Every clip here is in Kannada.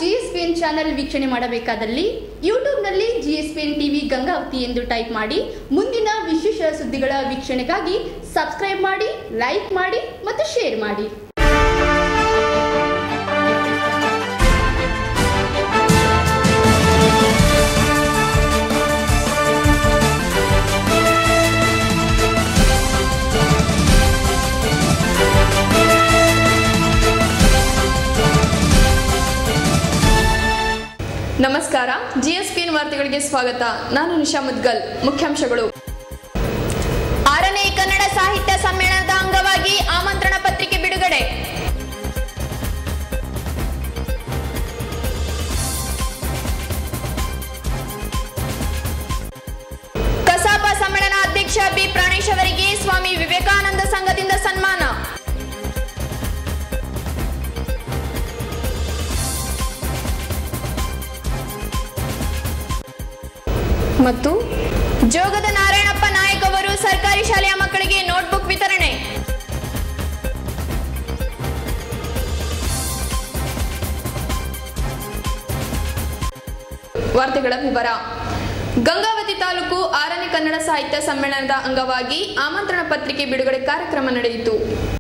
ಜಿಎಸ್ಪಿಎನ್ ಚಾನೆಲ್ ವೀಕ್ಷಣೆ ಮಾಡಬೇಕಾದಲ್ಲಿ ಯೂಟ್ಯೂಬ್ನಲ್ಲಿ ಜಿಎಸ್ಪಿಎನ್ ಟಿವಿ ಗಂಗಾವತಿ ಎಂದು ಟೈಪ್ ಮಾಡಿ ಮುಂದಿನ ವಿಶೇಷ ಸುದ್ದಿಗಳ ವೀಕ್ಷಣೆಗಾಗಿ ಸಬ್ಸ್ಕ್ರೈಬ್ ಮಾಡಿ ಲೈಕ್ ಮಾಡಿ ಮತ್ತು ಶೇರ್ ಮಾಡಿ ನಮಸ್ಕಾರ ಜಿಎಸ್ಪಿಎನ್ ವಾರ್ತೆಗಳಿಗೆ ಸ್ವಾಗತ ನಾನು ನಿಶಾ ಮುದ್ಗಲ್ ಮುಖ್ಯಾಂಶಗಳು ಆರನೇ ಕನ್ನಡ ಸಾಹಿತ್ಯ ಸಮ್ಮೇಳನದ ಅಂಗವಾಗಿ ಆಮಂತ್ರಣ ಪತ್ರಿಕೆ ಬಿಡುಗಡೆ ಕಸಾಪ ಸಮ್ಮೇಳನ ಅಧ್ಯಕ್ಷ ಬಿ ಪ್ರಾಣೇಶ್ ಅವರಿಗೆ ಸ್ವಾಮಿ ವಿವೇಕಾನಂದ ಸಂಘದಿಂದ ಸನ್ಮಾನ ಮತ್ತು ಜೋಗದ ನಾರಾಯಣಪ್ಪ ನಾಯಕ್ ಅವರು ಸರ್ಕಾರಿ ಶಾಲೆಯ ಮಕ್ಕಳಿಗೆ ನೋಟ್ಬುಕ್ ವಿತರಣೆ ವಾರ್ತೆಗಳ ವಿವರ ಗಂಗಾವತಿ ತಾಲೂಕು ಆರನೇ ಕನ್ನಡ ಸಾಹಿತ್ಯ ಸಮ್ಮೇಳನದ ಅಂಗವಾಗಿ ಆಮಂತ್ರಣ ಪತ್ರಿಕೆ ಬಿಡುಗಡೆ ಕಾರ್ಯಕ್ರಮ ನಡೆಯಿತು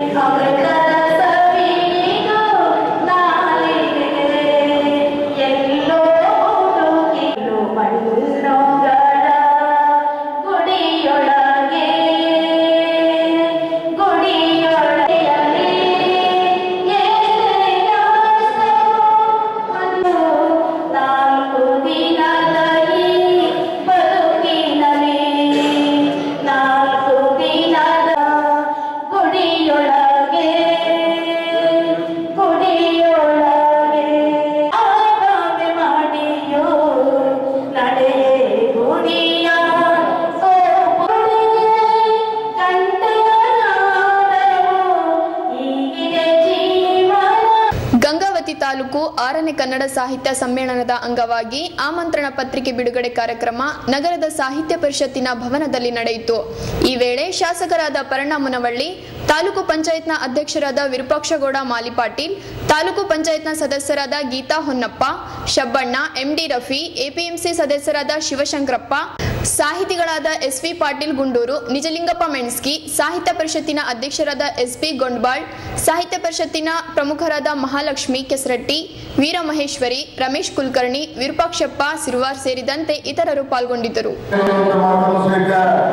ನಾಲ್ಕು ದಿನದ ಗುಡಿಯೊಳಗೆ ಗುಡಿಯೊಳಗೆ ಆಗಾಮೆ ಮಾಡಿಯೋ ನಡೆ ಗುಡಿಯ ಈಗಿದೆ ಜೀವನ ಗಂಗಾವತಿ ತಾಲೂಕು ಆರನೇ ಕನ್ನಡ ಸಾಹಿತ್ಯ ಸಮ್ಮೇಳನದ ಅಂಗವಾಗಿ ಆಮಂತ್ರಣ ಪತ್ರಿಕೆ ಬಿಡುಗಡೆ ಕಾರ್ಯಕ್ರಮ ನಗರದ ಸಾಹಿತ್ಯ ಪರಿಷತ್ತಿನ ಭವನದಲ್ಲಿ ನಡೆಯಿತು ಈ ವೇಳೆ ಶಾಸಕರಾದ ಪರಣ ಮುನವಳ್ಳಿ ತಾಲೂಕು ಪಂಚಾಯತ್ನ ಅಧ್ಯಕ್ಷರಾದ ವಿರೂಪಾಕ್ಷಗೌಡ ಮಾಲಿಪಾಟೀಲ್ ತಾಲೂಕು ಪಂಚಾಯತ್ನ ಸದಸ್ಯರಾದ ಗೀತಾ ಹೊನ್ನಪ್ಪ ಶಬ್ಬಣ್ಣ ಎಂಡಿ ರಫಿ ಎಪಿಎಂಸಿ ಸದಸ್ಯರಾದ ಶಿವಶಂಕರಪ್ಪ ಸಾಹಿತಿಗಳಾದ ಎಸ್ ವಿ ಪಾಟೀಲ್ ಗುಂಡೂರು ನಿಜಲಿಂಗಪ್ಪ ಮೆಣಸ್ಕಿ ಸಾಹಿತ್ಯ ಪರಿಷತ್ತಿನ ಅಧ್ಯಕ್ಷರಾದ ಎಸ್ ಪಿ ಗೊಂಡ್ಬಾಳ್ ಸಾಹಿತ್ಯ ಪರಿಷತ್ತಿನ ಪ್ರಮುಖರಾದ ಮಹಾಲಕ್ಷ್ಮಿ ಕೆಸರಟ್ಟಿ ವೀರ ಮಹೇಶ್ವರಿ ರಮೇಶ್ ಕುಲಕರ್ಣಿ ವಿರೂಪಾಕ್ಷಪ್ಪ ಸಿರುವಾರ್ ಸೇರಿದಂತೆ ಇತರರು ಪಾಲ್ಗೊಂಡಿದ್ದರು ಮಾತನ್ನು ಸಹಿತ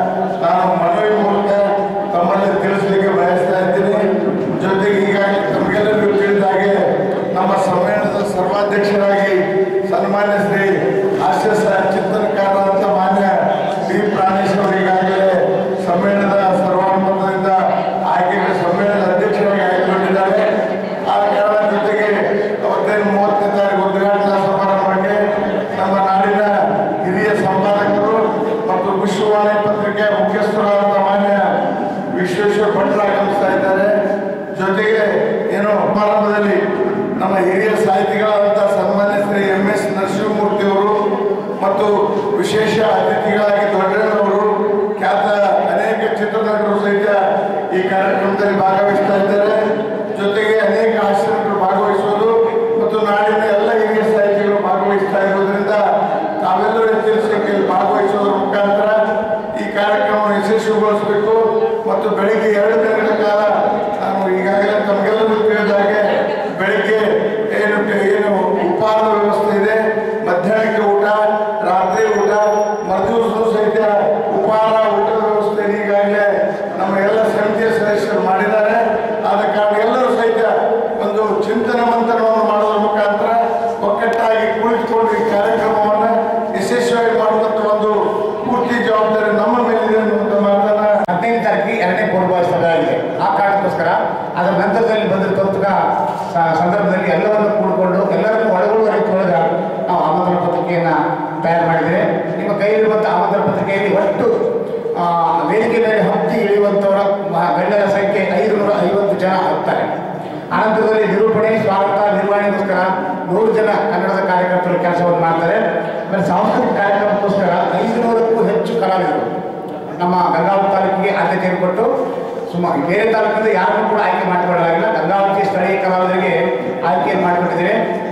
ನಾನು ಮನವಿ ಮೂಲಕ ತಮ್ಮಲ್ಲಿ ತಿಳಿಸಲಿಕ್ಕೆ ಬಯಸ್ತಾ ಇದ್ದೀನಿ ಜೊತೆಗೆ ಈಗಾಗಲೇ ತಮಗೆಲ್ಲರಿಗೂ ತಿಳಿದ ಹಾಗೆ ನಮ್ಮ ಸಮ್ಮೇಳನದ ಸರ್ವಾಧ್ಯಕ್ಷರಾಗಿ ಸನ್ಮಾನ್ಯ ಶ್ರೀ ಹಾಸ್ಯ ಸ- ಚಿಂತನಕಾರರಾದಂಥ ಮಾನ್ಯ ಡಿ ಪ್ರಾಣೇಶ್ ಅವರು ಈಗಾಗಲೇ ಸಮ್ಮೇಳನದ ಸರ್ವಾನುಮತದಿಂದ ಆಯ್ಕೆಗೆ ಸಮ್ಮೇಳನದ ಅಧ್ಯಕ್ಷರಾಗಿ ಆಯ್ಕೆಗೊಂಡಿದ್ದಾರೆ ಆ ಕಾರಣ ಜೊತೆಗೆ ಅವತ್ತೇನು ಮೂವತ್ತನೇ ತಾರೀಕು ಉದ್ಘಾಟನಾ ಸಮಾರಂಭಕ್ಕೆ ನಮ್ಮ ನಾಡಿನ ಹಿರಿಯ ಸಂಪಾದಕರು ಮತ್ತು ವಿಶ್ವವಾಣಿ ಪತ್ರಿಕೆಯ ಮುಖ್ಯಸ್ಥರಾದ ಮಾನ್ಯ ವಿಶ್ವೇಶ್ವರ ಭಟ್ರು ಆಗಮಿಸ್ತಾ ಇದ್ದಾರೆ ಜೊತೆಗೆ ಏನು ಸಮಾರಂಭದಲ್ಲಿ ನಮ್ಮ ಹಿರಿಯ ಸಾಹಿತಿಗಳಾದಂಥ ಸನ್ಮಾನ್ಯ ಶ್ರೀ ಎಂ ಎಸ್ ನರಸಿಂಹಮೂರ್ತಿ ಅವರು ಮತ್ತು ವಿಶೇಷ ಅತಿಥಿಗಳಾಗಿ ದೊಡ್ಡವರು ಖ್ಯಾತ ಅನೇಕ ಚಿತ್ರನಟರು ಸಹಿತ ಈ ಕಾರ್ಯಕ್ರಮದಲ್ಲಿ ಭಾಗವಹಿಸ್ತಾ ಇದ್ದಾರೆ ಜೊತೆಗೆ ಅನೇಕ ಹಾಸ್ಯನಟರು ಭಾಗವಹಿಸುವುದು ಮತ್ತು ನಾಡಿನ ಎಲ್ಲ ಹಿರಿಯ ಸಾಹಿತಿಗಳು ಭಾಗವಹಿಸ್ತಾ ಇರುವುದರಿಂದ ತಾವೆಲ್ಲರೂ ಹೆಚ್ಚಿನ ಸಂಖ್ಯೆಯಲ್ಲಿ ಭಾಗವಹಿಸುವುದರ ಮುಖಾಂತರ ಈ ಕಾರ್ಯಕ್ರಮವನ್ನು ಯಶಸ್ವಿಗೊಳಿಸಬೇಕು ಮತ್ತು ಬೆಳಿಗ್ಗೆ ಎರಡು ದಿನಗಳ ಕಾಲ ನಾನು ಈಗಾಗಲೇ ತಮಗೆಲ್ಲರಿಗೂ ತಿಳಿದ ಹಾಗೆ ಬೆಳಿಗ್ಗೆ ಏನು ಏನು ಉಪಹಾರದ ವ್ಯವಸ್ಥೆ ಇದೆ ಮಧ್ಯಾಹ್ನಕ್ಕೆ ಊಟ ರಾತ್ರಿ ಊಟ ಮರುದಿವಸ ಸಹಿತ ಉಪಹಾರ ಊಟದ ವ್ಯವಸ್ಥೆ ಈಗಾಗಲೇ ನಮ್ಮ ಎಲ್ಲ ಸಮಿತಿಯ ಸದಸ್ಯರು ಮಾಡಿದ್ದಾರೆ ಆದ ಕಾರಣ ಎಲ್ಲರೂ ಸಹಿತ ಒಂದು ಚಿಂತನ ಮಂಥನವನ್ನು ಮಾಡೋದ್ರ ಮುಖಾಂತರ ಒಕ್ಕಟ್ಟಾಗಿ ಕುಳಿತುಕೊಂಡು ಈ ಕಾರ್ಯಕ್ರಮವನ್ನು ಯಶಸ್ವಿಯಾಗಿ ಮಾಡುವಂಥ ಒಂದು ಪೂರ್ತಿ ಜವಾಬ್ದಾರಿ ನಮ್ಮ ಮೇಲಿದೆ ಅನ್ನುವಂಥ ಮಾತನ್ನ ಹದಿನೈದು ತಾರೀಕಿಗೆ ಎರಡನೇ ಪೂರ್ವಭಾವಿ ಸಭೆ ಆಗಿದೆ ಆ ಕಾರಣಕ್ಕೋಸ್ಕರ ಅದರ ನಂತರದಲ್ಲಿ ಬಂದ ಕೌತುಕ ಸ- ಸಂದರ್ಭದಲ್ಲಿ ಎಲ್ಲವನ್ನು ಕೂಡಿಕೊಂಡು ಎಲ್ಲರನ್ನು ಒಳಗೊಳ್ಳುವ ರೀತಿಯೊಳಗೆ ನಾವು ಆಮಂತ್ರಣ ಪತ್ರಿಕೆಯನ್ನು ತಯಾರು ಮಾಡಿದ್ದೇವೆ ನಿಮ್ಮ ಕೈಯಲ್ಲಿರುವಂಥ ಆಮಂತ್ರಣ ಪತ್ರಿಕೆಯಲ್ಲಿ ಒಟ್ಟು ಆ, ವೇದಿಕೆ ಮೇಲೆ ಹತ್ತಿ ಇಳಿಯುವಂಥವರ ಮ- ಗಣ್ಯರ ಸಂಖ್ಯೆ ಐದುನೂರ ಐವತ್ತು ಜನ ಆಗ್ತಾರೆ ಅನಂತರದಲ್ಲಿ ನಿರೂಪಣೆ ಸ್ವಾಗತ ನಿರ್ವಹಣೆಗೋಸ್ಕರ ನೂರು ಜನ ಕನ್ನಡದ ಕಾರ್ಯಕರ್ತರು ಕೆಲಸವನ್ನು ಮಾಡ್ತಾರೆ ಆಮೇಲೆ ಸಾಂಸ್ಕೃತಿಕ ಕಾರ್ಯಕ್ರಮಕ್ಕೋಸ್ಕರ ಐದುನೂರಕ್ಕೂ ಹೆಚ್ಚು ಕಲಾವಿದರು ನಮ್ಮ ಗಂಗಾವತಿ ತಾಲೂಕಿಗೆ ಆದ್ಯತೆಯನ್ನು ಕೊಟ್ಟು ಸುಮಾರು ಬೇರೆ ತಾಲೂಕಿಂದ ಯಾರನ್ನೂ ಕೂಡ ಆಯ್ಕೆ ಮಾಡಿಕೊಳ್ಳಲಾಗಿಲ್ಲ ಗಂಗಾವತಿ ಸ್ಥಳೀಯ ಕಲಾವಿದರಿಗೆ ಆಯ್ಕೆಯನ್ನು ಮಾಡಿಕೊಟ್ಟಿದ್ದೇವೆ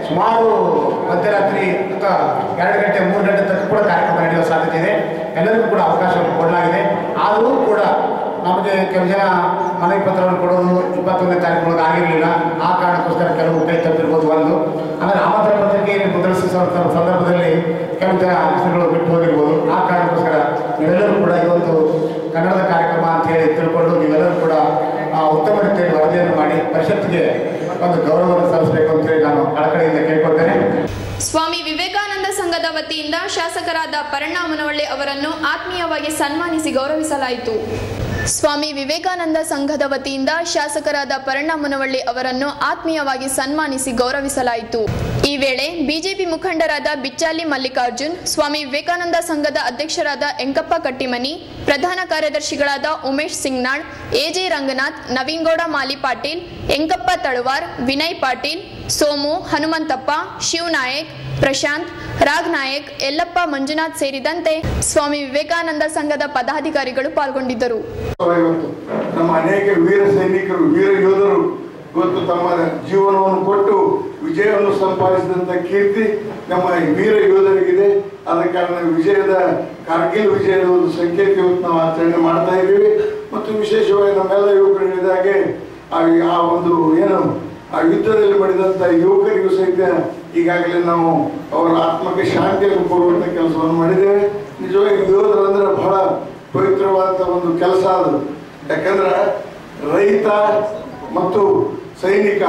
ಸುಮಾರು ಮಧ್ಯರಾತ್ರಿ ಅಥವಾ ಎರಡು ಗಂಟೆ ಮೂರು ಗಂಟೆ ತನಕ ಕೂಡ ಕಾರ್ಯಕ್ರಮ ನಡೆಯುವ ಸಾಧ್ಯತೆ ಇದೆ ಎಲ್ಲರಿಗೂ ಕೂಡ ಅವಕಾಶವನ್ನು ಕೊಡಲಾಗಿದೆ ಆದರೂ ಕೂಡ ನಮಗೆ ಕೆಲವು ಜನ ಮನವಿ ಪತ್ರವನ್ನು ಕೊಡೋದು ಇಪ್ಪತ್ತೊಂದನೇ ತಾರೀಕು ಆಗಿರಲಿಲ್ಲ ಆ ಕಾರಣಕ್ಕೋಸ್ಕರ ಕೆಲವು ಕೈ ತಪ್ಪಿರ್ಬೋದು ಒಂದು ಆಮೇಲೆ ಆಮಂತ್ರಣ ಪತ್ರಿಕೆಯಲ್ಲಿ ಮುದ್ರಿಸುವ ಸಂದರ್ಭ- ಸಂದರ್ಭದಲ್ಲಿ ಕೆಲವು ಜನ ಹೆಸರುಗಳು ಬಿಟ್ಟು ಹೋಗಿರ್ಬೋದು ಆ ಕಾರಣಕ್ಕೋಸ್ಕರ ನೀವೆಲ್ಲರೂ ಕೂಡ ಇವತ್ತು ಕನ್ನಡದ ಕಾರ್ಯಕ್ರಮ ಅಂತ ಹೇಳಿ ತಿಳ್ಕೊಂಡು ನೀವೆಲ್ಲರೂ ಕೂಡ ಆ, ಉತ್ತಮ ರೀತಿಯಲ್ಲಿ ವರದಿಯನ್ನು ಮಾಡಿ ಪರಿಷತ್ತಿಗೆ ಒಂದು ಗೌರವವನ್ನು ಸಲ್ಲಿಸಬೇಕು ಅಂತೇಳಿ ನಾನು ಕಳಕಳಿಯಿಂದ ಕೇಳ್ಕೊಳ್ತೇನೆ ಸ್ವಾಮಿ ವಿವೇಕಾನಂದ ಸಂಘದ ವತಿಯಿಂದ ಶಾಸಕರಾದ ಪರಣ್ಣ ಮುನವಳ್ಳಿ ಅವರನ್ನು ಆತ್ಮೀಯವಾಗಿ ಸನ್ಮಾನಿಸಿ ಗೌರವಿಸಲಾಯಿತು ಸ್ವಾಮಿ ವಿವೇಕಾನಂದ ಸಂಘದ ವತಿಯಿಂದ ಶಾಸಕರಾದ ಪರಣ್ಣ ಮುನವಳ್ಳಿ ಅವರನ್ನು ಆತ್ಮೀಯವಾಗಿ ಸನ್ಮಾನಿಸಿ ಗೌರವಿಸಲಾಯಿತು ಈ ವೇಳೆ ಬಿಜೆಪಿ ಮುಖಂಡರಾದ ಬಿಚ್ಚಾಲಿ ಮಲ್ಲಿಕಾರ್ಜುನ್ ಸ್ವಾಮಿ ವಿವೇಕಾನಂದ ಸಂಘದ ಅಧ್ಯಕ್ಷರಾದ ಎಂಕಪ್ಪ ಕಟ್ಟಿಮನಿ ಪ್ರಧಾನ ಕಾರ್ಯದರ್ಶಿಗಳಾದ ಉಮೇಶ್ ಸಿಂಗ್ನಾಳ್ ಎಜೆ ರಂಗನಾಥ್ ನವೀನ್ಗೌಡ ಮಾಲಿ ಪಾಟೀಲ್ ಎಂಕಪ್ಪ ತಳವಾರ್ ವಿನಯ್ ಪಾಟೀಲ್ ಸೋಮು ಹನುಮಂತಪ್ಪ ಶಿವನಾಯಕ್ ಪ್ರಶಾಂತ್ ರಾಗ್ ನಾಯಕ್ ಯಲ್ಲಪ್ಪ ಮಂಜುನಾಥ್ ಸೇರಿದಂತೆ ಸ್ವಾಮಿ ವಿವೇಕಾನಂದ ಸಂಘದ ಪದಾಧಿಕಾರಿಗಳು ಪಾಲ್ಗೊಂಡಿದ್ದರು ಇವತ್ತು ನಮ್ಮ ಅನೇಕ ವೀರ ಸೈನಿಕರು ವೀರ ಯೋಧರು ಇವತ್ತು ತಮ್ಮ ಜೀವನವನ್ನು ಕೊಟ್ಟು ವಿಜಯವನ್ನು ಸಂಪಾದಿಸಿದಂತ ಕೀರ್ತಿ ನಮ್ಮ ವೀರ ಯೋಧರಿಗಿದೆ ಆದ ಕಾರಣ ವಿಜಯದ ಕಾರ್ಗಿಲ್ ವಿಜಯದ ಒಂದು ಸಂಕೇತ ಇವತ್ತು ನಾವು ಆಚರಣೆ ಮಾಡ್ತಾ ಇದ್ದೀವಿ ಮತ್ತು ವಿಶೇಷವಾಗಿ ನಮ್ಮೆಲ್ಲ ಯುವಕರು ಹೇಳಿದ ಹಾಗೆ ಆ ಆ ಒಂದು ಏನು ಆ ಯುದ್ಧದಲ್ಲಿ ಮಾಡಿದಂಥ ಯುವಕರಿಗೂ ಸಹಿತ ಈಗಾಗಲೇ ನಾವು ಅವರ ಆತ್ಮಕ್ಕೆ ಶಾಂತಿಯನ್ನು ಕೊಡುವಂಥ ಕೆಲಸವನ್ನು ಮಾಡಿದ್ದೇವೆ ನಿಜವಾಗಿ ಯೋಧರಂದ್ರೆ ಬಹಳ ಪವಿತ್ರವಾದಂಥ ಒಂದು ಕೆಲಸ ಅದು ಯಾಕಂದ್ರೆ ರೈತ ಮತ್ತು ಸೈನಿಕ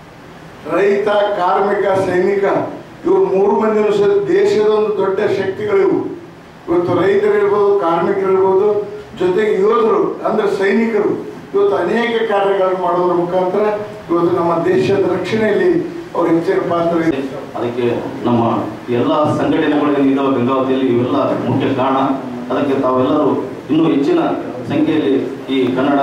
ರೈತ ಕಾರ್ಮಿಕ ಸೈನಿಕ ಇವರು ಮೂರು ಮಂದಿನೂ ಸಹ ದೇಶದ ಒಂದು ದೊಡ್ಡ ಶಕ್ತಿಗಳಿವು ಇವತ್ತು ರೈತರಿರ್ಬೋದು ಕಾರ್ಮಿಕರಿರ್ಬೋದು ಜೊತೆಗೆ ಯೋಧರು ಅಂದ್ರೆ ಸೈನಿಕರು ಇವತ್ತು ಅನೇಕ ಕಾರ್ಯಗಳನ್ನು ಮಾಡೋದ್ರ ಮುಖಾಂತರ ಇವತ್ತು ನಮ್ಮ ದೇಶದ ರಕ್ಷಣೆಯಲ್ಲಿ ಅವ್ರ ಹೆಚ್ಚಿನ ಪಾತ್ರ ಇದೆ ಅದಕ್ಕೆ ನಮ್ಮ ಎಲ್ಲ ಸಂಘಟನೆಗಳು ಇದಾವೆ ಗಂಗಾವತಿಯಲ್ಲಿ ಇವೆಲ್ಲ ಮುಖ್ಯ ಕಾರಣ ಅದಕ್ಕೆ ತಾವೆಲ್ಲರೂ ಇನ್ನೂ ಹೆಚ್ಚಿನ ಸಂಖ್ಯೆಯಲ್ಲಿ ಈ ಕನ್ನಡ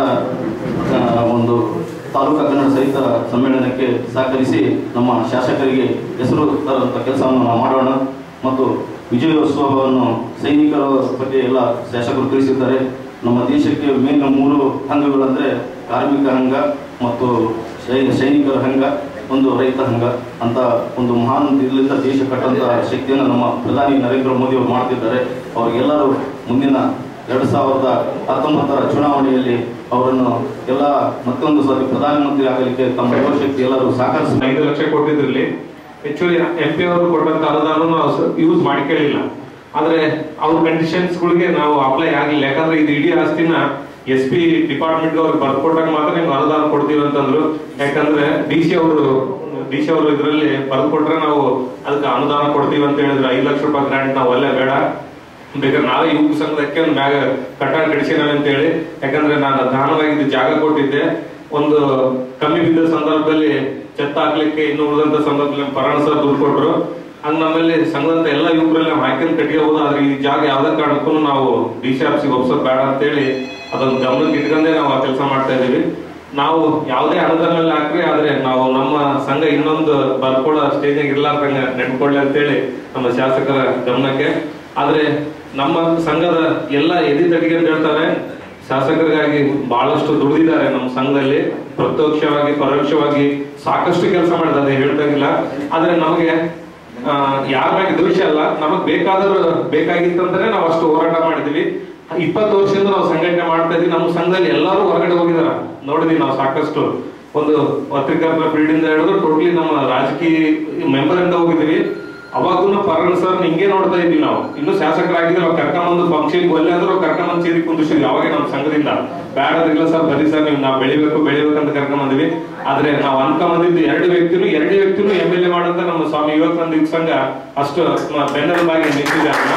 ಆ, ಒಂದು ತಾಲೂಕಾ ಕನ್ನಡ ಸಹಿತ ಸಮ್ಮೇಳನಕ್ಕೆ ಸಹಕರಿಸಿ ನಮ್ಮ ಶಾಸಕರಿಗೆ ಹೆಸರು ತರುವಂಥ ಕೆಲಸವನ್ನು ನಾವು ಮಾಡೋಣ ಮತ್ತು ವಿಜಯೋತ್ಸವವನ್ನು ಸೈನಿಕರ ಬಗ್ಗೆ ಎಲ್ಲ ಶಾಸಕರು ತಿಳಿಸಿದ್ದಾರೆ ನಮ್ಮ ದೇಶಕ್ಕೆ ಮೇನ್ ಮೂರು ಅಂಗಗಳಂದ್ರೆ ಕಾರ್ಮಿಕ ರಂಗ ಮತ್ತು ಸೈ- ಸೈನಿಕರ ಹಂಗ ಒಂದು ರೈತ ಹಂಗ ಅಂತ ಒಂದು ಮಹಾನ್ ಇದರಿಂದ ದೇಶ ಕಟ್ಟಂತ ಶಕ್ತಿಯನ್ನು ನಮ್ಮ ಪ್ರಧಾನಿ ನರೇಂದ್ರ ಮೋದಿ ಅವರು ಮಾಡ್ತಿದ್ದಾರೆ ಅವರಿಗೆಲ್ಲರೂ ಮುಂದಿನ ಎರಡು ಸಾವಿರದ ಹತ್ತೊಂಬತ್ತರ ಚುನಾವಣೆಯಲ್ಲಿ ಅವರನ್ನು ಎಲ್ಲ ಮತ್ತೊಂದು ಸಾರಿ ಪ್ರಧಾನಮಂತ್ರಿ ಆಗಲಿಕ್ಕೆ ತಮ್ಮ ಯುವಶಕ್ತಿ ಎಲ್ಲರೂ ಸಹಕರಿಸ ಐದು ಲಕ್ಷ ಕೊಟ್ಟಿದ್ರಲ್ಲಿ ಹೆಚ್ಚುವರಿ ಎಂ ಪಿ ಅವರು ಕೊಟ್ಟಂತ ಅನುದಾನ ನಾವು ಯೂಸ್ ಮಾಡ್ಕೊಳ್ಳಿಲ್ಲ ಆದ್ರೆ ಅವ್ರ ಕಂಡೀಷನ್ಸ್ ಗಳಿಗೆ ನಾವು ಅಪ್ಲೈ ಆಗಿಲ್ಲ ಯಾಕಂದ್ರೆ ಇದು ಇಡೀ ಆಸ್ತಿನ ಎಸ್ ಪಿ ಡಿಪಾರ್ಟ್ಮೆಂಟ್ ಅವ್ರಿಗೆ ಬರ್ಕೊಟ್ಟಾಗ ಮಾತ್ರ ನಿಮ್ಗೆ ಅನುದಾನ ಕೊಡ್ತೀವಿ ಅಂತಂದ್ರು ಯಾಕಂದ್ರೆ ಡಿ ಸಿ ಅವರು ಡಿ ಸಿ ಅವರು ಇದರಲ್ಲಿ ಬರ್ಕೊಟ್ರೆ ನಾವು ಅದಕ್ಕೆ ಅನುದಾನ ಕೊಡ್ತೀವಿ ಅಂತ ಹೇಳಿದ್ರು ಐದು ಲಕ್ಷ ರೂಪಾಯಿ ಗ್ರಾಂಟ್ ನಾವು ಅಲ್ಲೇ ಬೇಡ ಬೇಕಾದ್ರೆ ನಾವೇ ಯುವಕ ಸಂಘದಕ್ಕೆ ಒಂದು ಮ್ಯಾಗ ಕಟ್ಟಡ ಕಡಿಸಿನಾವೆ ಅಂತ ಹೇಳಿ ಯಾಕಂದ್ರೆ ನಾನು ದಾನವಾಗಿ ಇದು ಜಾಗ ಕೊಟ್ಟಿದ್ದೆ ಒಂದು ಕಮ್ಮಿ ಬಿದ್ದ ಸಂದರ್ಭದಲ್ಲಿ ಚೆತ್ತ ಹಾಕ್ಲಿಕ್ಕೆ ಇನ್ನು ಉಳಿದಂತ ಸಂದರ್ಭದಲ್ಲಿ ಪರಾಣ ಸರ್ ದುಡ್ಡು ಕೊಟ್ರು ಹಂಗ ನಮ್ಮಲ್ಲಿ ಸಂಘದಂತ ಎಲ್ಲ ಯುವಕರಲ್ಲಿ ನಾವು ಹಾಕಿನ ಕಟ್ಕೋಬಹುದು ಆದ್ರೆ ಈ ಜಾಗ ಯಾವ್ದೇ ಕಾರಣಕ್ಕೂ ನಾವು ಡಿ ಸಿ ಆಫೀಸಿಗೆ ಒಪ್ಸೋದ್ ಬೇಡ ಅಂತೇಳಿ ಅದೊಂದು ಗಮನಕ್ಕೆ ಇಟ್ಕೊಂಡೇ ನಾವು ಆ ಕೆಲಸ ಮಾಡ್ತಾ ಇದೀವಿ ನಾವು ಯಾವುದೇ ಅನುದಾನ ಮೇಲೆ ಹಾಕ್ರಿ ಆದ್ರೆ ನಾವು ನಮ್ಮ ಸಂಘ ಇನ್ನೊಂದು ಬರ್ಕೊಡೋ ಸ್ಟೇಜ್ ಇರ್ಲಾರ್ದಂಗ ನೆಡ್ಕೊಳ್ಳಿ ಅಂತೇಳಿ ನಮ್ಮ ಶಾಸಕರ ಗಮನಕ್ಕೆ ಆದ್ರೆ ನಮ್ಮ ಸಂಘದ ಎಲ್ಲ ಎದಿ ತಡಿಗೆ ಅಂತ ಹೇಳ್ತಾರೆ ಶಾಸಕರಿಗಾಗಿ ಬಹಳಷ್ಟು ದುಡಿದಿದ್ದಾರೆ ನಮ್ಮ ಸಂಘದಲ್ಲಿ ಪ್ರತ್ಯಕ್ಷವಾಗಿ ಪರೋಕ್ಷವಾಗಿ ಸಾಕಷ್ಟು ಕೆಲಸ ಮಾಡಿದ್ದಾರೆ ಅದೇ ಹೇಳ್ತಾಗಿಲ್ಲ ಆದ್ರೆ ನಮಗೆ ಆ, ಯಾರ ಬಗ್ಗೆ ದ್ವೇಷ ಅಲ್ಲ ನಮಗ್ ಬೇಕಾದರೂ ಬೇಕಾಗಿತ್ತಂದ್ರೆ ನಾವು ಅಷ್ಟು ಹೋರಾಟ ಮಾಡಿದ್ವಿ ಇಪ್ಪತ್ತು ವರ್ಷದಿಂದ ನಾವು ಸಂಘಟನೆ ಮಾಡ್ತಾ ಇದ್ವಿ ನಮ್ಮ ಸಂಘದಲ್ಲಿ ಎಲ್ಲರೂ ಹೊರಗಡೆ ಹೋಗಿದಾರ ನೋಡಿದ್ವಿ ನಾವು ಸಾಕಷ್ಟು ಒಂದು ಪತ್ರಿಕಾ ಫೀಲ್ಡ್ ಇಂದ ಹಿಡಿದು ಟೋಟಲಿ ನಮ್ಮ ರಾಜಕೀಯ ಮೆಂಬರ್ ಇಂದ ಹೋಗಿದ್ವಿ ಅವಾಗೂ ಪರಣ ಸರ್ ಹಿಂಗೆ ನೋಡ್ತಾ ಇದ್ವಿ ನಾವು ಇನ್ನು ಶಾಸಕರಾಗಿದ್ರೆ ನಾವು ಕರ್ಕೊಂಬಂದು ಫಂಕ್ಷನ್ ಒಲ್ಲೆ ಆದ್ರೂ ಕರ್ಕೊಂಬಂದು ಸೇರಿ ಕುಂದಿಸಿದ್ವಿ ಅವಾಗ ನಮ್ಮ ಸಂಘದಿಂದ ಬ್ಯಾಡದಿಲ್ಲ ಸರ್ ಬರೀ ಸರ್ ನೀವು ನಾವು ಬೆಳಿಬೇಕು ಬೆಳಿಬೇಕಂತ ಕರ್ಕೊಂಬಂದ್ವಿ ಆದ್ರೆ ನಾವು ಅನ್ಕೊಂಬಂದಿದ್ದು ಎರಡು ವ್ಯಕ್ತಿನೂ ಎರಡು ವ್ಯಕ್ತಿನೂ ಎಂ ಎಲ್ ಎ ಮಾಡಂತ ನಮ್ಮ ಸ್ವಾಮಿ ವಿವೇಕಾನಂದ ಯುವ ಸಂಘ ಅಷ್ಟು ಬೆನ್ನೆಲುಬಾಗಿ ನಿಂತಿದ್ದಾರೆ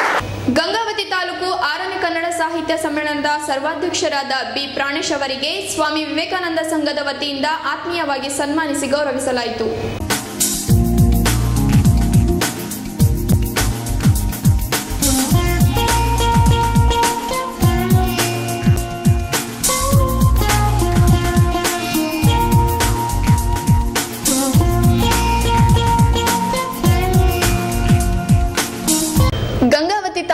ಗಂಗಾವತಿ ತಾಲೂಕು ಆರನೇ ಕನ್ನಡ ಸಾಹಿತ್ಯ ಸಮ್ಮೇಳನದ ಸರ್ವಾಧ್ಯಕ್ಷರಾದ ಬಿ ಪ್ರಾಣೇಶ್ ಅವರಿಗೆ ಸ್ವಾಮಿ ವಿವೇಕಾನಂದ ಸಂಘದ ವತಿಯಿಂದ ಆತ್ಮೀಯವಾಗಿ ಸನ್ಮಾನಿಸಿ ಗೌರವಿಸಲಾಯಿತು ಗಂಗಾವತಿ ತಾಲೂಕು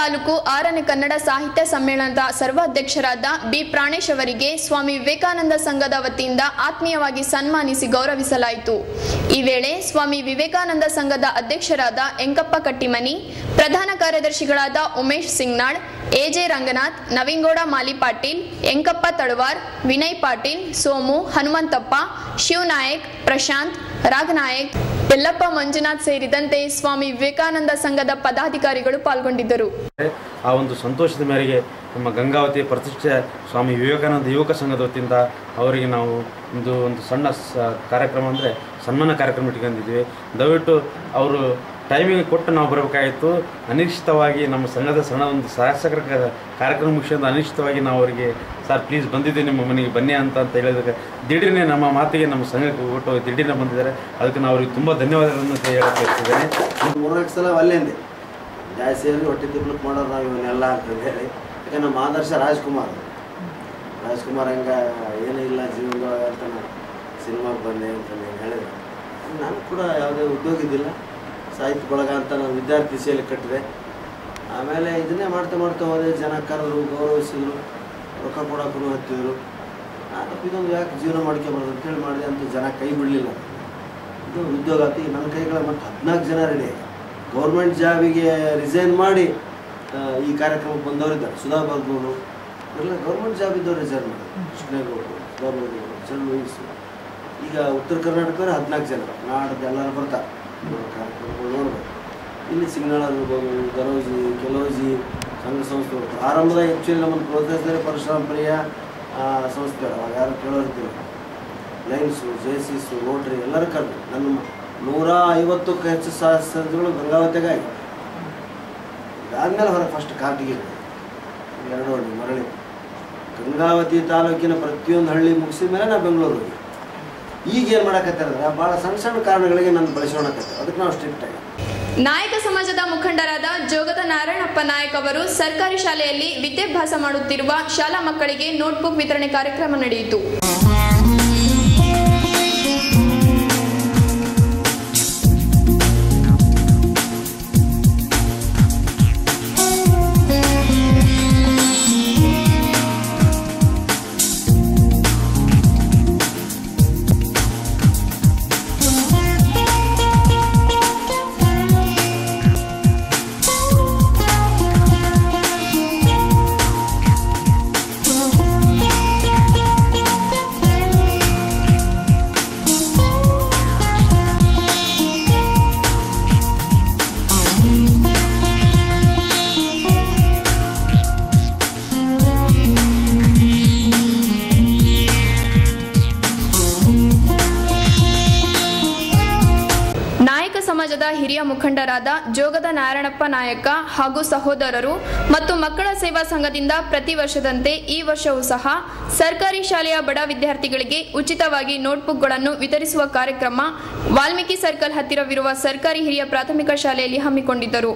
ತಾಲೂಕು ಆರನೇ ಕನ್ನಡ ಸಾಹಿತ್ಯ ಸಮ್ಮೇಳನದ ಸರ್ವಾಧ್ಯಕ್ಷರಾದ ಬಿ ಪ್ರಾಣೇಶ್ ಅವರಿಗೆ ಸ್ವಾಮಿ ವಿವೇಕಾನಂದ ಸಂಘದ ವತಿಯಿಂದ ಆತ್ಮೀಯವಾಗಿ ಸನ್ಮಾನಿಸಿ ಗೌರವಿಸಲಾಯಿತು ಈ ವೇಳೆ ಸ್ವಾಮಿ ವಿವೇಕಾನಂದ ಸಂಘದ ಅಧ್ಯಕ್ಷರಾದ ಎಂಕಪ್ಪ ಕಟ್ಟಿಮನಿ ಪ್ರಧಾನ ಕಾರ್ಯದರ್ಶಿಗಳಾದ ಉಮೇಶ್ ಸಿಂಗ್ನಾಳ್ ಎಜೆ ರಂಗನಾಥ್ ನವೀನ್ಗೌಡ ಮಾಲಿ ಪಾಟೀಲ್ ಎಂಕಪ್ಪ ತಳವಾರ್ ವಿನಯ್ ಪಾಟೀಲ್ ಸೋಮು ಹನುಮಂತಪ್ಪ ಶಿವನಾಯಕ್ ಪ್ರಶಾಂತ್ ರಾಘನಾಯಕ್ ಯಲ್ಲಪ್ಪ ಮಂಜುನಾಥ್ ಸೇರಿದಂತೆ ಸ್ವಾಮಿ ವಿವೇಕಾನಂದ ಸಂಘದ ಪದಾಧಿಕಾರಿಗಳು ಪಾಲ್ಗೊಂಡಿದ್ದರು ಆ ಒಂದು ಸಂತೋಷದ ಮೇರೆಗೆ ನಮ್ಮ ಗಂಗಾವತಿ ಪ್ರತಿಷ್ಠೆ ಸ್ವಾಮಿ ವಿವೇಕಾನಂದ ಯುವಕ ಸಂಘದ ವತಿಯಿಂದ ಅವರಿಗೆ ನಾವು ಒಂದು ಒಂದು ಸಣ್ಣ ಸ ಕಾರ್ಯಕ್ರಮ ಅಂದರೆ ಸನ್ಮಾನ ಕಾರ್ಯಕ್ರಮ ಇಟ್ಕೊಂಡಿದ್ವಿ ದಯವಿಟ್ಟು ಅವರು ಟೈಮಿಂಗ್ ಕೊಟ್ಟು ನಾವು ಬರಬೇಕಾಗಿತ್ತು ಅನಿಶ್ಚಿತವಾಗಿ ನಮ್ಮ ಸಂಘದ ಸಣ್ಣ ಒಂದು ಶಾಸಕರ ಕ- ಕಾರ್ಯಕ್ರಮ ಮುಗಿಸ್ಕೊಂಡು ಅನಿಶ್ಚಿತವಾಗಿ ನಾವು ಅವರಿಗೆ ಸರ್ ಪ್ಲೀಸ್ ಬಂದಿದ್ದೀವಿ ನಿಮ್ಮ ಮನೆಗೆ ಬನ್ನಿ ಅಂತ ಅಂತ ಹೇಳಿದಾಗ ದಿಢೀರ್ನೆ ನಮ್ಮ ಮಾತಿಗೆ ನಮ್ಮ ಸಂಘಕ್ಕೆ ಹೋಗ್ಬಿಟ್ಟು ದಿಢೀರ್ನೆ ಬಂದಿದ್ದಾರೆ ಅದಕ್ಕೆ ನಾವು ಅವ್ರಿಗೆ ತುಂಬ ಧನ್ಯವಾದಗಳನ್ನು ಅಂತ ಹೇಳಕ್ಕೆ ಬಯಸ್ತಿದ್ದೇನೆ ಮೂರ್ನಾಲ್ಕು ಸಲ ಅಲ್ಲೇಂದೆ ಜಾಸ್ತಿ ಸೇರಿ ಹೊಟ್ಟೆ ತಿಪ್ಲಕ್ ಮಾಡೋರು ನಾವು ಇವನ್ನೆಲ್ಲ ಅಂತಂದು ಹೇಳಿ ಯಾಕೆ ನಮ್ಮ ಆದರ್ಶ ರಾಜ್ಕುಮಾರ್ ರಾಜ್ಕುಮಾರ್ ಹಂಗ ಏನೂ ಇಲ್ಲ ಜೀವನದೊಳಗೆ ಅಂತ ನಾನು ಸಿನಿಮಾಗೆ ಬಂದೆ ಅಂತ ನಾನು ಹೇಳಿದೆ ನಾನು ಕೂಡ ಯಾವುದೇ ಉದ್ಯೋಗ ಇದ್ದಿಲ್ಲ ಸಾಹಿತ್ಯ ಬಳಗ ಅಂತ ನಾನು ವಿದ್ಯಾರ್ಥಿ ಸೇಲೆ ಕಟ್ಟಿದೆ ಆಮೇಲೆ ಇದನ್ನೇ ಮಾಡ್ತಾ ಮಾಡ್ತಾ ಹೋದೆ ಜನ ಕರೆದ್ರು ಗೌರವಿಸಿದ್ರು ರೊಕ್ಕ ಕೊಡೋಕ್ಕೂ ಹತ್ತಿದ್ರು ನಾನು ಇದೊಂದು ಯಾಕೆ ಜೀವನ ಮಾಡ್ಕೊಬಾರ್ದು ಅಂತೇಳಿ ಮಾಡಿದೆ ಅಂತ ಜನ ಕೈ ಬಿಡಲಿಲ್ಲ ಇದು ಉದ್ಯೋಗ ಆತಿ ನನ್ನ ಕೈಗಳ ಮತ್ತು ಹದಿನಾಲ್ಕು ಜನ ರೆಡಿ ಗೌರ್ಮೆಂಟ್ ಜಾಬಿಗೆ ರಿಸೈನ್ ಮಾಡಿ ಆ, ಈ ಕಾರ್ಯಕ್ರಮಕ್ಕೆ ಬಂದವರಿದ್ದಾರೆ ಸುಧಾ ಬರ್ಗೂರು ಎಲ್ಲ ಗೌರ್ಮೆಂಟ್ ಜಾಬ್ ಇದ್ದವ್ರು ರಿಸೈನ್ ಮಾಡಿ ಕೃಷ್ಣೇಗೌಡರು ಸುಧಾ ಬರ್ಗೂರು ಚಂದ್ರವಹಿಸು ಈಗ ಉತ್ತರ ಕರ್ನಾಟಕದವ್ರು ಹದಿನಾಲ್ಕು ಜನ ನಾಡ್ದು ಎಲ್ಲರೂ ಬರ್ತಾರೆ ಇವ್ರ ಕಾರ್ಯಕ್ರಮಗಳು ನೋಡ್ಬೇಕು ಇಲ್ಲಿ ಸಿಗ್ನಾಳ ಇರ್ಬೋದು ದರೋಜಿ ಕೆಲೋಜಿ ಸಂಘ ಸಂಸ್ಥೆಗಳು ಆರಂಭದ ಆ್ಯಕ್ಚುಲಿ ನಮ್ಮನ್ನು ಪ್ರೋತ್ಸಾಹಿಸಿದರೆ ಪರಶುರಾಮ ಪ್ರಿಯ ಆ, ಸಂಸ್ಥೆಗಳು ಅವಾಗ ಯಾರು ಕೇಳೋರಿದ್ದೀವಿ ಲೈನ್ಸು ಜೇಸಿಸು ರೋಟ್ರಿ ಎಲ್ಲರೂ ಕರೆದು ನನ್ನ ನೂರ ಐವತ್ತಕ್ಕೂ ಹೆಚ್ಚು ಸದಸ್ಯರುಗಳು ಗಂಗಾವತಿಗಾಗಿ ಇದಾದ್ಮೇಲೆ ಹೊರಗೆ ಫಸ್ಟ್ ಕಾರ್ಟಿಗೆ ಎರಡು ಹಳ್ಳಿ ಮರಳಿ ಗಂಗಾವತಿ ತಾಲೂಕಿನ ಪ್ರತಿಯೊಂದು ಹಳ್ಳಿ ಮುಗಿಸಿದ ಮೇಲೆ ನಾವು ಬೆಂಗಳೂರು ಹೋಗಿ ಈಗ ಏನು ಮಾಡಕತ್ತಾರಂದ್ರೆ ಭಾಳ ಸಣ್ಣ ಸಣ್ಣ ಕಾರಣಗಳಿಗೆ ನಾನು ಬಳಸ್ಕೊಳಕತ್ತೆ ಅದಕ್ಕೆ ನಾವು ಸ್ಟ್ರಿಕ್ಟ್ ಆಗಿ ನಾಯಕ ಸಮಾಜದ ಮುಖಂಡರಾದ ಜೋಗದ ನಾರಾಯಣಪ್ಪ ನಾಯಕ್ ಅವರು ಸರ್ಕಾರಿ ಶಾಲೆಯಲ್ಲಿ ವಿದ್ಯಾಭ್ಯಾಸ ಮಾಡುತ್ತಿರುವ ಶಾಲಾ ಮಕ್ಕಳಿಗೆ ನೋಟ್ಬುಕ್ ವಿತರಣೆ ಕಾರ್ಯಕ್ರಮ ನಡೆಯಿತು ನಾಯಕ ಸಮಾಜದ ಹಿರಿಯ ಮುಖಂಡರಾದ ಜೋಗದ ನಾರಾಯಣಪ್ಪ ನಾಯಕ ಹಾಗೂ ಸಹೋದರರು ಮತ್ತು ಮಕ್ಕಳ ಸೇವಾ ಸಂಘದಿಂದ ಪ್ರತಿ ವರ್ಷದಂತೆ ಈ ವರ್ಷವೂ ಸಹ ಸರ್ಕಾರಿ ಶಾಲೆಯ ಬಡ ವಿದ್ಯಾರ್ಥಿಗಳಿಗೆ ಉಚಿತವಾಗಿ ನೋಟ್ಬುಕ್ಗಳನ್ನು ವಿತರಿಸುವ ಕಾರ್ಯಕ್ರಮ ವಾಲ್ಮೀಕಿ ಸರ್ಕಲ್ ಹತ್ತಿರವಿರುವ ಸರ್ಕಾರಿ ಹಿರಿಯ ಪ್ರಾಥಮಿಕ ಶಾಲೆಯಲ್ಲಿ ಹಮ್ಮಿಕೊಂಡಿದ್ದರು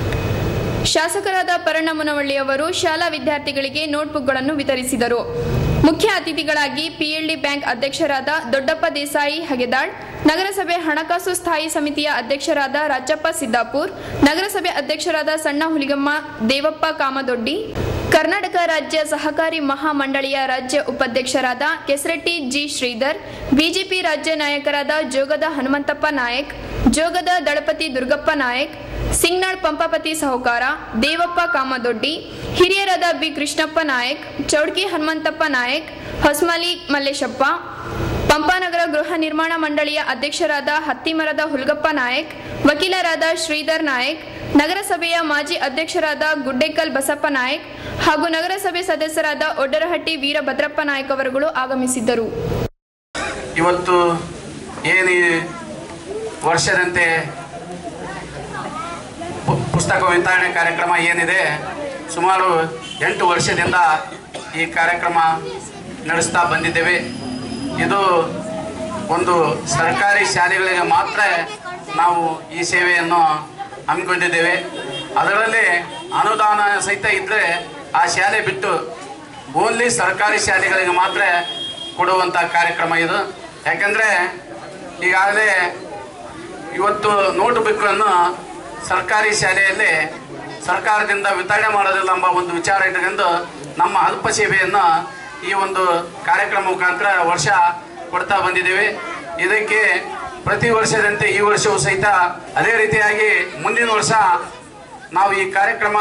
ಶಾಸಕರಾದ ಪರಣ್ಣ ಮುನವಳ್ಳಿಯವರು ಶಾಲಾ ವಿದ್ಯಾರ್ಥಿಗಳಿಗೆ ನೋಟ್ಬುಕ್ಗಳನ್ನು ವಿತರಿಸಿದರು ಮುಖ್ಯ ಅತಿಥಿಗಳಾಗಿ ಪಿಎಲ್ಡಿ ಬ್ಯಾಂಕ್ ಅಧ್ಯಕ್ಷರಾದ ದೊಡ್ಡಪ್ಪ ದೇಸಾಯಿ ಹಗೆದಾಳ್ ನಗರಸಭೆ ಹಣಕಾಸು ಸ್ಥಾಯಿ ಸಮಿತಿಯ ಅಧ್ಯಕ್ಷರಾದ ರಾಜಪ್ಪ ಸಿದ್ದಾಪುರ್ ನಗರಸಭೆ ಅಧ್ಯಕ್ಷರಾದ ಸಣ್ಣ ಹುಲಿಗಮ್ಮ ದೇವಪ್ಪ ಕಾಮದೊಡ್ಡಿ ಕರ್ನಾಟಕ ರಾಜ್ಯ ಸಹಕಾರಿ ಮಹಾಮಂಡಳಿಯ ರಾಜ್ಯ ಉಪಾಧ್ಯಕ್ಷರಾದ ಕೆಸರೆಟ್ಟಿ ಜಿ ಶ್ರೀಧರ್ ಬಿಜೆಪಿ ರಾಜ್ಯ ನಾಯಕರಾದ ಜೋಗದ ಹನುಮಂತಪ್ಪ ನಾಯಕ್ ಜೋಗದ ದಳಪತಿ ದುರ್ಗಪ್ಪ ನಾಯಕ್ ಸಿಂಗ್ನಾಳ್ ಪಂಪಾಪತಿ ಸಹಕಾರ ದೇವಪ್ಪ ಕಾಮದೊಡ್ಡಿ ಹಿರಿಯರಾದ ಬಿ ಕೃಷ್ಣಪ್ಪ ನಾಯಕ್ ಚೌಡ್ಕಿ ಹನುಮಂತಪ್ಪ ನಾಯಕ್ ಹೊಸ್ಮಲಿ ಮಲ್ಲೇಶಪ್ಪ ಪಂಪಾನಗರ ಗೃಹ ನಿರ್ಮಾಣ ಮಂಡಳಿಯ ಅಧ್ಯಕ್ಷರಾದ ಹತ್ತಿಮರದ ಹುಲ್ಗಪ್ಪ ನಾಯಕ್ ವಕೀಲರಾದ ಶ್ರೀಧರ್ ನಾಯಕ್ ನಗರಸಭೆಯ ಮಾಜಿ ಅಧ್ಯಕ್ಷರಾದ ಗುಡ್ಡೆಕಲ್ ಬಸಪ್ಪ ನಾಯಕ್ ಹಾಗೂ ನಗರಸಭೆ ಸದಸ್ಯರಾದ ಒಡ್ಡರಹಟ್ಟಿ ವೀರಭದ್ರಪ್ಪ ನಾಯಕ್ ಅವರುಗಳು ಆಗಮಿಸಿದ್ದರು ಇವತ್ತು ಏನು ಈ ವರ್ಷದಂತೆ ಪು- ಪುಸ್ತಕ ವಿತರಣೆ ಕಾರ್ಯಕ್ರಮ ಏನಿದೆ ಸುಮಾರು ಎಂಟು ವರ್ಷದಿಂದ ಈ ಕಾರ್ಯಕ್ರಮ ನಡೆಸ್ತಾ ಬಂದಿದ್ದೇವೆ ಇದು ಒಂದು ಸರ್ಕಾರಿ ಶಾಲೆಗಳಿಗೆ ಮಾತ್ರ ನಾವು ಈ ಸೇವೆಯನ್ನು ಹಮ್ಮಿಕೊಂಡಿದ್ದೇವೆ ಅದರಲ್ಲಿ ಅನುದಾನ ಸಹಿತ ಇದ್ದರೆ ಆ ಶಾಲೆ ಬಿಟ್ಟು ಓನ್ಲಿ ಸರ್ಕಾರಿ ಶಾಲೆಗಳಿಗೆ ಮಾತ್ರ ಕೊಡುವಂಥ ಕಾರ್ಯಕ್ರಮ ಇದು ಯಾಕಂದರೆ ಈಗಾಗಲೇ ಇವತ್ತು ನೋಟ್ ಬುಕ್ಗಳನ್ನು ಸರ್ಕಾರಿ ಶಾಲೆಯಲ್ಲಿ ಸರ್ಕಾರದಿಂದ ವಿತರಣೆ ಮಾಡೋದಿಲ್ಲ ಎಂಬ ಒಂದು ವಿಚಾರ ಇಟ್ಕೊಂಡು ನಮ್ಮ ಅಲ್ಪ ಸೇವೆಯನ್ನು ಈ ಒಂದು ಕಾರ್ಯಕ್ರಮ ಮುಖಾಂತರ ವರ್ಷ ಕೊಡ್ತಾ ಬಂದಿದ್ದೇವೆ ಇದಕ್ಕೆ ಪ್ರತಿ ವರ್ಷದಂತೆ ಈ ವರ್ಷವೂ ಸಹಿತ ಅದೇ ರೀತಿಯಾಗಿ ಮುಂದಿನ ವರ್ಷ ನಾವು ಈ ಕಾರ್ಯಕ್ರಮ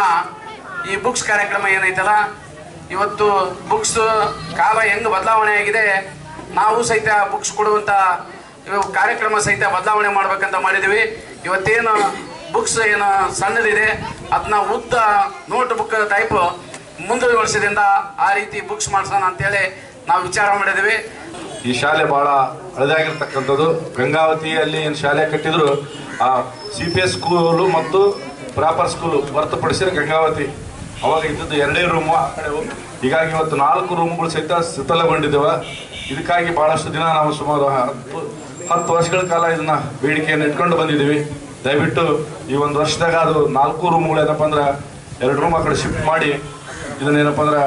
ಈ ಬುಕ್ಸ್ ಕಾರ್ಯಕ್ರಮ ಏನೈತಲ್ಲ ಇವತ್ತು ಬುಕ್ಸ್ ಕಾಲ ಹೆಂಗ್ ಬದಲಾವಣೆ ಆಗಿದೆ ನಾವು ಸಹಿತ ಬುಕ್ಸ್ ಕೊಡುವಂತ ಇವು ಕಾರ್ಯಕ್ರಮ ಸಹಿತ ಬದಲಾವಣೆ ಮಾಡ್ಬೇಕಂತ ಮಾಡಿದ್ವಿ ಇವತ್ತೇನು ಬುಕ್ಸ್ ಏನು ಸಣ್ಣದಿದೆ ಅದನ್ನ ಉದ್ದ ನೋಟ್ ಬುಕ್ ಟೈಪ್ ಮುಂದಿನ ವರ್ಷದಿಂದ ಆ ರೀತಿ ಬುಕ್ಸ್ ಮಾಡ್ಸೋಣ ಅಂತೇಳಿ ನಾವು ವಿಚಾರ ಮಾಡಿದ್ವಿ ಈ ಶಾಲೆ ಬಹಳ ಹಳೆದಾಗಿರ್ತಕ್ಕಂಥದ್ದು ಗಂಗಾವತಿಯಲ್ಲಿ ಏನು ಶಾಲೆ ಕಟ್ಟಿದ್ರು ಆ ಸಿ ಪಿ ಎಸ್ ಸ್ಕೂಲು ಮತ್ತು ಪ್ರಾಪರ್ ಸ್ಕೂಲ್ ಹೊರತುಪಡಿಸಿದ್ರೆ ಗಂಗಾವತಿ ಅವಾಗ ಇದ್ದದ್ದು ಎರಡೇ ರೂಮು ಆ ಕಡೆ ಹೋಗಿ ಹೀಗಾಗಿ ಇವತ್ತು ನಾಲ್ಕು ರೂಮ್ಗಳು ಸಹಿತ ಶಿಥಲಗೊಂಡಿದ್ದೇವೆ ಇದಕ್ಕಾಗಿ ಬಹಳಷ್ಟು ದಿನ ನಾವು ಸುಮಾರು ಹತ್ತು ಹತ್ತು ವರ್ಷಗಳ ಕಾಲ ಇದನ್ನ ಬೇಡಿಕೆಯನ್ನು ಇಟ್ಕೊಂಡು ಬಂದಿದ್ದೀವಿ ದಯವಿಟ್ಟು ಈ ಒಂದು ವರ್ಷದಾಗ ಅದು ನಾಲ್ಕು ರೂಮ್ಗಳು ಏನಪ್ಪ ಅಂದ್ರೆ ಎರಡು ರೂಮ್ ಆ ಕಡೆ ಶಿಫ್ಟ್ ಮಾಡಿ ಇದನ್ನೇನಪ್ಪ ಅಂದ್ರೆ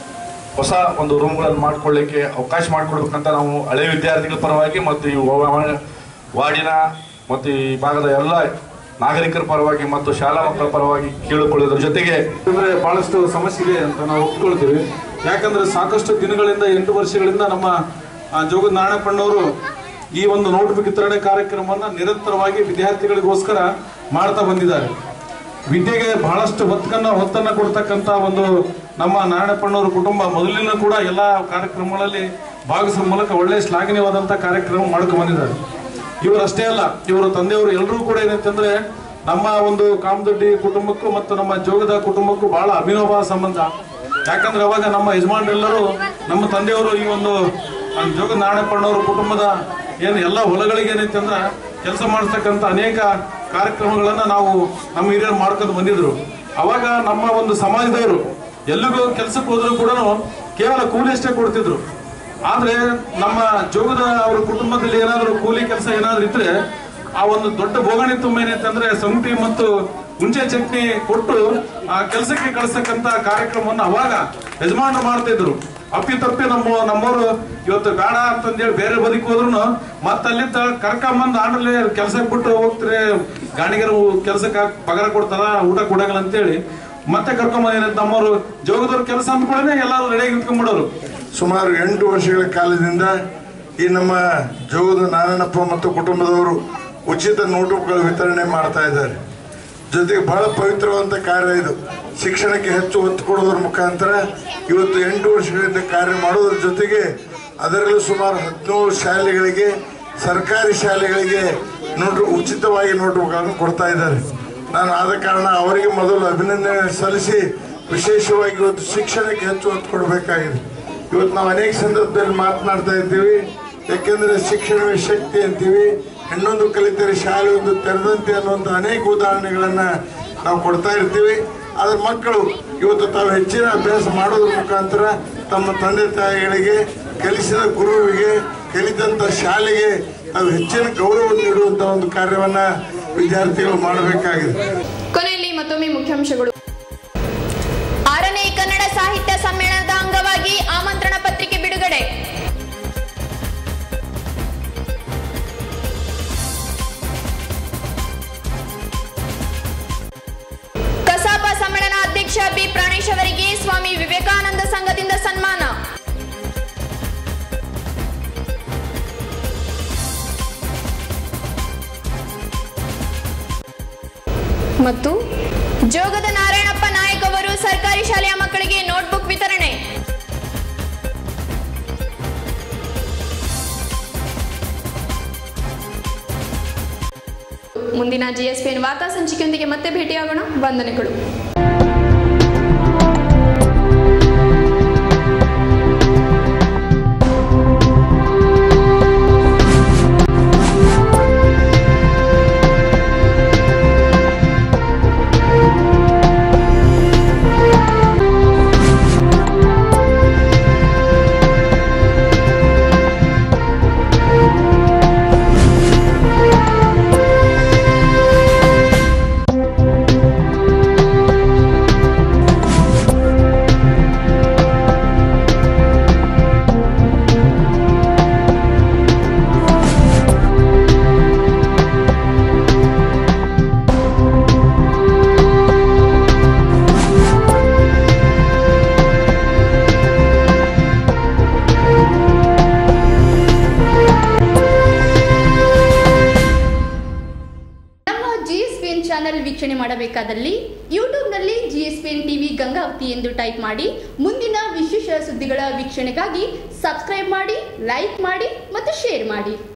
ಹೊಸ ಒಂದು ರೂಮ್ಗಳನ್ನು ಮಾಡ್ಕೊಳ್ಳಿಕ್ಕೆ ಅವಕಾಶ ಮಾಡಿಕೊಡ್ಬೇಕಂತ ನಾವು ಹಳೆ ವಿದ್ಯಾರ್ಥಿಗಳ ಪರವಾಗಿ ಮತ್ತು ಈ ವ- ವಾರ್ಡಿನ ಮತ್ತು ಈ ಭಾಗದ ಎಲ್ಲ ನಾಗರಿಕರ ಪರವಾಗಿ ಮತ್ತು ಶಾಲಾ ಮಕ್ಕಳ ಪರವಾಗಿ ಕೇಳಿಕೊಳ್ಳೋದ್ರ ಜೊತೆಗೆ ಅಂದ್ರೆ ಬಹಳಷ್ಟು ಸಮಸ್ಯೆ ಇದೆ ಅಂತ ನಾವು ಒಪ್ಕೊಳ್ತೀವಿ ಯಾಕಂದ್ರೆ ಸಾಕಷ್ಟು ದಿನಗಳಿಂದ ಎಂಟು ವರ್ಷಗಳಿಂದ ನಮ್ಮ ಆ, ಜೋಗದ ನಾರಾಯಣಪ್ಪಣ್ಣವರು ಈ ಒಂದು ನೋಟ್ ವಿತರಣೆ ಕಾರ್ಯಕ್ರಮವನ್ನ ನಿರಂತರವಾಗಿ ವಿದ್ಯಾರ್ಥಿಗಳಿಗೋಸ್ಕರ ಮಾಡ್ತಾ ಬಂದಿದ್ದಾರೆ ವಿದ್ಯೆಗೆ ಬಹಳಷ್ಟು ಹೊತ್ತನ್ನ ಹೊತ್ತನ್ನ ಕೊಡ್ತಕ್ಕಂತ ಒಂದು ನಮ್ಮ ನಾರಾಯಣಪ್ಪಣ್ಣವರ ಕುಟುಂಬ ಮೊದಲಿನ ಕೂಡ ಎಲ್ಲ ಕಾರ್ಯಕ್ರಮಗಳಲ್ಲಿ ಭಾಗವಹಿಸುವ ಮೂಲಕ ಒಳ್ಳೆ ಶ್ಲಾಘನೀಯವಾದಂತ ಕಾರ್ಯಕ್ರಮ ಮಾಡ್ಕೊಂಡು ಬಂದಿದ್ದಾರೆ ಇವರಷ್ಟೇ ಅಲ್ಲ ಇವರ ತಂದೆಯವರು ಎಲ್ಲರೂ ಕೂಡ ಏನಂತಂದ್ರೆ ನಮ್ಮ ಒಂದು ಕಾಮದೊಡ್ಡಿ ಕುಟುಂಬಕ್ಕೂ ಮತ್ತು ನಮ್ಮ ಜೋಗದ ಕುಟುಂಬಕ್ಕೂ ಬಹಳ ಅಭಿನವ ಸಂಬಂಧ ಯಾಕಂದ್ರೆ ಅವಾಗ ನಮ್ಮ ಯಜಮಾನರೆಲ್ಲರೂ ನಮ್ಮ ತಂದೆಯವರು ಈ ಒಂದು ಆ, ಜೋಗ ನಾರಾಯಣಪ್ಪಣ್ಣವರ ಕುಟುಂಬದ ಏನು ಎಲ್ಲ ಹೊಲಗಳಿಗೆ ಏನೈತಂದ್ರೆ ಕೆಲಸ ಮಾಡಿಸ್ತಕ್ಕಂಥ ಅನೇಕ ಕಾರ್ಯಕ್ರಮಗಳನ್ನ ನಾವು ನಮ್ಮ ಹಿರಿಯರು ಮಾಡ್ಕೊಂಡು ಬಂದಿದ್ರು ಅವಾಗ ನಮ್ಮ ಒಂದು ಸಮಾಜದವರು ಎಲ್ಲಿಗೂ ಕೆಲಸಕ್ಕೆ ಹೋದ್ರು ಕೂಡ ಕೇವಲ ಕೂಲಿ ಅಷ್ಟೇ ಕೊಡ್ತಿದ್ರು ಆದ್ರೆ ನಮ್ಮ ಜೋಗದ ಅವ್ರ ಕುಟುಂಬದಲ್ಲಿ ಏನಾದ್ರು ಕೂಲಿ ಕೆಲಸ ಏನಾದ್ರು ಇದ್ರೆ ಆ ಒಂದು ದೊಡ್ಡ ಬೋಗಣಿ ತುಂಬ ಏನೈತಂದ್ರೆ ಸಂಗಟಿ ಮತ್ತು ಹುಂಚೆ ಚಟ್ನಿ ಕೊಟ್ಟು ಆ ಕೆಲಸಕ್ಕೆ ಕಳಿಸ್ತಕ್ಕಂತ ಕಾರ್ಯಕ್ರಮವನ್ನು ಅವಾಗ ಯಜಮಾನರು ಮಾಡ್ತಿದ್ರು ಅಪ್ಪಿ ತಪ್ಪಿ ನಮ್ಮ ನಮ್ಮವರು ಇವತ್ತು ಬೇಡ ಅಂತಂದೇಳಿ ಬೇರೆ ಬದಿಕ್ ಹೋದ್ರು ಮತ್ತೆ ಅಲ್ಲಿಂದ ಕರ್ಕೊಂಬಂದು ಆಮೇಲೆ ಕೆಲ್ಸಕ್ಕೆ ಬಿಟ್ಟು ಹೋಗ್ತಾರೆ ಗಾಣಿಗರು ಕೆಲ್ಸಕ್ಕೆ ಹಾಕ್ ಪಗಾರ ಕೊಡ್ತಾರ ಊಟ ಕೊಡಂಗಿಲ್ಲ ಅಂತೇಳಿ ಮತ್ತೆ ಕರ್ಕೊಂಬಂದ ನಮ್ಮವರು ಜೋಗದವ್ರ ಕೆಲಸ ಅಂದ್ಕೊಳ್ಳೆ ಎಲ್ಲಾರು ರೆಡಿಯಾಗಿ ನಿಂತ್ಕೊಂಡ್ಬಿಡೋರು ಸುಮಾರು ಎಂಟು ವರ್ಷಗಳ ಕಾಲದಿಂದ ಈ ನಮ್ಮ ಜೋಗದ ನಾರಾಯಣಪ್ಪ ಮತ್ತು ಕುಟುಂಬದವರು ಉಚಿತ ನೋಟುಗಳ ವಿತರಣೆ ಮಾಡ್ತಾ ಇದ್ದಾರೆ ಜೊತೆಗೆ ಬಹಳ ಪವಿತ್ರವಾದಂಥ ಕಾರ್ಯ ಇದು ಶಿಕ್ಷಣಕ್ಕೆ ಹೆಚ್ಚು ಒತ್ತು ಕೊಡೋದ್ರ ಮುಖಾಂತರ ಇವತ್ತು ಎಂಟು ವರ್ಷಗಳಿಂದ ಕಾರ್ಯ ಮಾಡೋದ್ರ ಜೊತೆಗೆ ಅದರಲ್ಲೂ ಸುಮಾರು ಹದಿನೇಳು ಶಾಲೆಗಳಿಗೆ ಸರ್ಕಾರಿ ಶಾಲೆಗಳಿಗೆ ನೋಟು ಉಚಿತವಾಗಿ ನೋಟುಗಳನ್ನು ಕೊಡ್ತಾ ಇದ್ದಾರೆ ನಾನು ಆದ ಕಾರಣ ಅವರಿಗೆ ಮೊದಲು ಅಭಿನಂದನೆ ಸಲ್ಲಿಸಿ ವಿಶೇಷವಾಗಿ ಇವತ್ತು ಶಿಕ್ಷಣಕ್ಕೆ ಹೆಚ್ಚು ಒತ್ತು ಕೊಡಬೇಕಾಗಿದೆ ಇವತ್ತು ನಾವು ಅನೇಕ ಸಂದರ್ಭದಲ್ಲಿ ಮಾತನಾಡ್ತಾ ಇದ್ದೀವಿ ಯಾಕೆಂದ್ರೆ ಶಿಕ್ಷಣವೇ ಶಕ್ತಿ ಅಂತೀವಿ ಹೆಣ್ಣೊಂದು ಕಲಿತರೆ ಶಾಲೆ ಒಂದು ತೆರೆದಂತೆ ಅನ್ನುವಂಥ ಅನೇಕ ಉದಾಹರಣೆಗಳನ್ನ ನಾವು ಕೊಡ್ತಾ ಇರ್ತೀವಿ ಆದ್ರೆ ಮಕ್ಕಳು ಇವತ್ತು ತಾವು ಹೆಚ್ಚಿನ ಅಭ್ಯಾಸ ಮಾಡೋದ್ರ ಮುಖಾಂತರ ತಮ್ಮ ತಂದೆ ತಾಯಿಗಳಿಗೆ ಕಲಿಸಿದ ಗುರುವಿಗೆ ಕಲಿತಂತ ಶಾಲೆಗೆ ತಾವು ಹೆಚ್ಚಿನ ಗೌರವ ನೀಡುವಂತ ಒಂದು ಕಾರ್ಯವನ್ನ ವಿದ್ಯಾರ್ಥಿಗಳು ಮಾಡಬೇಕಾಗಿದೆ ಕೊನೆಯಲ್ಲಿ ಮತ್ತೊಮ್ಮೆ ಮುಖ್ಯಾಂಶಗಳು ಆರನೇ ಕನ್ನಡ ಸಾಹಿತ್ಯ ಸಮ್ಮೇಳನದ ಅಂಗವಾಗಿ ಆಮಂತ್ರಣ ಪತ್ರಿಕೆ ಬಿಡುಗಡೆ ಕಸಾಪ ಸಮ್ಮೇಳನ ಅಧ್ಯಕ್ಷ ಬಿ ಪ್ರಾಣೇಶ್ ಅವರಿಗೆ ಸ್ವಾಮಿ ವಿವೇಕಾನಂದ ಸಂಘದಿಂದ ಸನ್ಮಾನ ಮತ್ತು ಜೋಗದ ನಾರಾಯಣಪ್ಪ ನಾಯಕ್ ಅವರು ಸರ್ಕಾರಿ ಶಾಲೆಯ ಮಕ್ಕಳಿಗೆ ನೋಟ್ಬುಕ್ ವಿತರಣೆ ಮುಂದಿನ ಜಿಎಸ್ಪಿಎನ್ ವಾರ್ತಾ ಸಂಚಿಕೆಯೊಂದಿಗೆ ಮತ್ತೆ ಭೇಟಿಯಾಗೋಣ ವಂದನೆಗಳು ಜಿಎಸ್ಪಿಎನ್ ಚಾನೆಲ್ ವೀಕ್ಷಣೆ ಮಾಡಬೇಕಾದಲ್ಲಿ ಯೂಟ್ಯೂಬ್ನಲ್ಲಿ ಜಿಎಸ್ಪಿಎನ್ ಟಿವಿ ಗಂಗಾವತಿ ಎಂದು ಟೈಪ್ ಮಾಡಿ ಮುಂದಿನ ವಿಶೇಷ ಸುದ್ದಿಗಳ ವೀಕ್ಷಣೆಗಾಗಿ ಸಬ್ಸ್ಕ್ರೈಬ್ ಮಾಡಿ ಲೈಕ್ ಮಾಡಿ ಮತ್ತು ಶೇರ್ ಮಾಡಿ